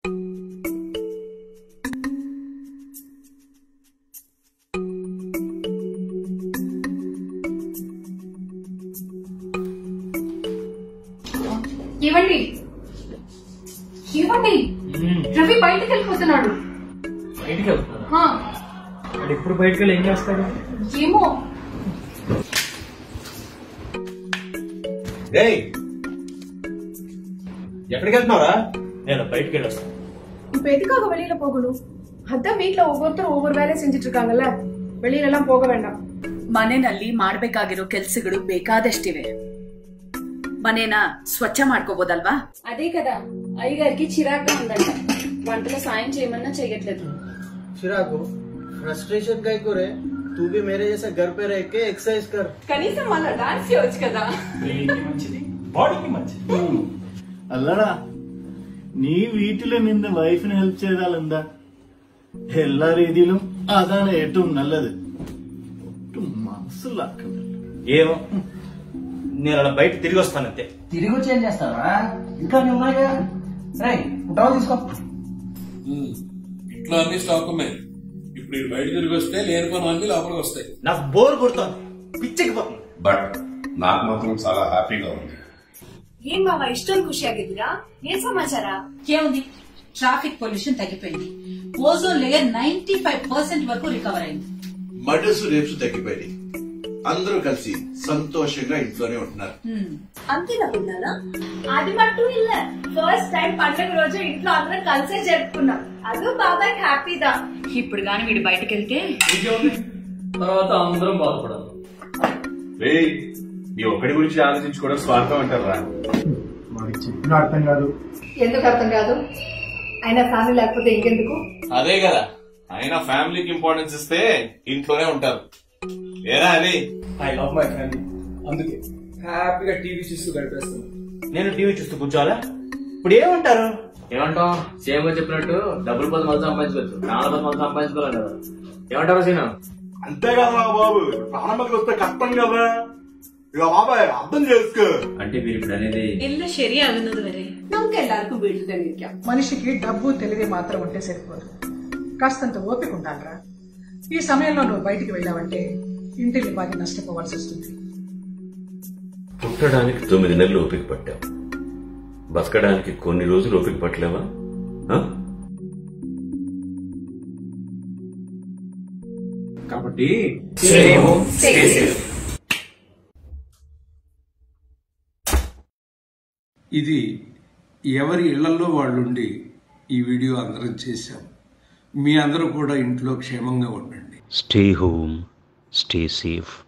ఇవ్వండి ఇవ్వండి రవి బయటకు వెళ్ళిపోతున్నాడు బయటికి వెళ్తారా హా, వాడు ఎప్పుడు బయటికి వెళ్ళి ఏం చేస్తాడు ఏమో டேய் ఎక్కడికి వెళ్తున్నావురా నేను బయటికి వెళ్ళొస్తాను இப்ப எதுக்காக வெளியில போகணும் அதான் வீட்ல ஒவ்வொருத்தரும் ஒவ்வொரு வேலையை செஞ்சுட்டு இருக்காங்கல்ல வெளியில எல்லாம் போக வேண்டாம் ಮನೆಯಲ್ಲಿ ಮಾಡ್ಬೇಕಾಗಿರೋ ಕೆಲ್ಸಗಳು ಬೇಕಾದಷ್ಟಿವೆ ಮನೇನ ಸ್ವಚ್ಛ ಮಾಡ್ಕೋಬೋದಲ್ವಾ అదే కదా అయ్యగారికి చిరాగ్గా ఉందంట వంటలో సాయం చేయమన్నా చేయట్లేదు चिरागो फ्रस्ट्रेशन काय को रे तू भी मेरे जैसा घर पे रह के एक्सरसाइज कर కనీసం మన డాన్స్ చేయొచ్చు కదా బ్రెయిన్కి మంచిది బాడీకి మంచిది അല്ലടാ നീ വീട്ടില് നിന്റെ വൈഫിന് ഹെൽപ്പ് ചെയ്താലെന്താ എല്ലാ രീതിയിലും അതാണ് ഏറ്റവും നല്ലത് ഒട്ടും മനസ്സിലാക്കുന്നില്ല ఏమో నేను అలా బయట తిరిగి వస్తానంతే తిరిగి వచ్చి ఏం చేస్తావా ఇంకా నేను ఉన్నాయిగా రే ఉంటావు తీసుకో ఇంట్లో అన్ని స్టాక్ ఉన్నాయి ఇప్పుడు ఇటు బయట తిరిగి వస్తే లేని పనులు అన్ని లోపలికి వస్తాయి నాకు బోర్ కొడుతోంది పిచ్చెక్కిపోతుంది బట్ నాకు మాత్రం చాలా హ్యాపీగా ఉంది ఏం బావా ఇష్టం ఖుషియాగిద్దిరా ఏం సమాచార ఏముంది ట్రాఫిక్ పొల్యూషన్ తగ్గిపోయింది ozone layer ninety five percent వరకు రికవర్ అయింది మర్డర్స్ రేప్స్ తగ్గిపోయింది అందరూ కలిసి సంతోషంగా ఇంట్లోనే ఉంటున్నారు అంతేనా పిల్లనా అది మట్టు ఇల్ల ఫస్ట్ టైం పండుగ రోజు ఇంట్లో అందరం కలిసే జరుపుకున్నాం అదో బాబాయ్ హ్యాపీదా ఇప్పుడు గాని వీడు బయటకు వెళ్తే తర్వాత అందరం బాధపడాలి రే నీ ఒక్కడి గురించి ఆలోచించుకోవడం స్వార్థం అంటారా వాడికి చెప్పిన అర్థం కాదు ఎందుకు అర్థం కాదు అయినా ఫ్యామిలీ లేకపోతే ఇంకెందుకు అదే కదా అయినా ఫ్యామిలీకి ఇంపార్టెన్స్ ఇస్తే ఇంట్లోనే ఉంటారు ఏరా అది ఐ లవ్ మై ఫ్యామిలీ అందుకే హ్యాపీగా టీవీ చూస్తూ గడిపేస్తాను నేను టీవీ చూస్తూ కూర్చోవాలా ఇప్పుడు ఏమంటారు ఏమంటాం సేమ్ చెప్పినట్టు డబ్బులు పది మంది సంపాదించుకోవచ్చు నాలుగు పది మంది సంపాదించుకోవాలి కదా ఏమంటారు సీను అంతే కదా బాబు ప్రాణాలకు వస్తే కష్టం కదా ఇక బాబాయ్ అర్థం చేసుకో అంటే మీరు ఇప్పుడు అనేది ఎల్ల శరియాగున్నది వరే నమ్కి ఎల్లరికూ వీళ్ళు తెలియక మనిషికి డబ్బు తెలివి మాత్రం ఉంటే సరిపోదు కాస్తంత ఓపిక ఉండాలిరా ఈ సమయంలో నువ్వు బయటికి వెళ్ళావంటే ఇంటిని బాగా నష్టపోవాల్సి వస్తుంది పుట్టడానికి తొమ్మిది నెలలు ఓపిక పట్టావు బతకడానికి కొన్ని రోజులు ఓపిక పట్టలేవా ఆ? కాబట్టి ఇది ఎవరి ఇళ్లలో వాళ్ళుండి ఈ వీడియో అందరం చేశాం మీ అందరూ కూడా ఇంట్లో క్షేమంగా ఉండండి Stay home, stay safe.